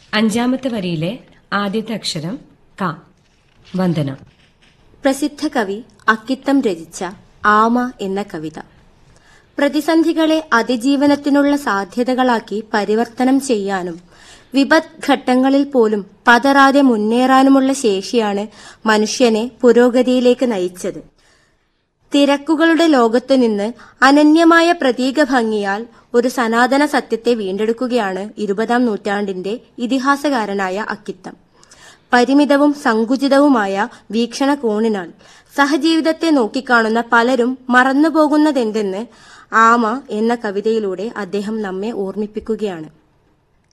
അഞ്ചാമത്തെ വരിയിലെ ആദ്യത്തെ അക്ഷരം ക വന്ദന പ്രസിദ്ധ കവി അക്കിത്തം രചിച്ച ആമ എന്ന കവിത പ്രതിസന്ധികളെ അതിജീവനത്തിനുള്ള സാധ്യതകളാക്കി പരിവർത്തനം ചെയ്യാനും വിപത് ഘട്ടങ്ങളിൽ പോലും പതറാതെ മുന്നേറാനുമുള്ള ശേഷിയാണ് മനുഷ്യനെ പുരോഗതിയിലേക്ക് നയിച്ചത് തിരക്കുകളുടെ ലോകത്തു നിന്ന് അനന്യമായ പ്രതീക ഭംഗിയാൽ ഒരു സനാതന സത്യത്തെ വീണ്ടെടുക്കുകയാണ് ഇരുപതാം നൂറ്റാണ്ടിന്റെ ഇതിഹാസകാരനായ അക്കിത്തം പരിമിതവും സങ്കുചിതവുമായ വീക്ഷണകോണിനാൽ സഹജീവിതത്തെ നോക്കിക്കാണുന്ന പലരും മറന്നുപോകുന്നതെന്തെന്ന് ആമ എന്ന കവിതയിലൂടെ അദ്ദേഹം നമ്മെ ഓർമ്മിപ്പിക്കുകയാണ്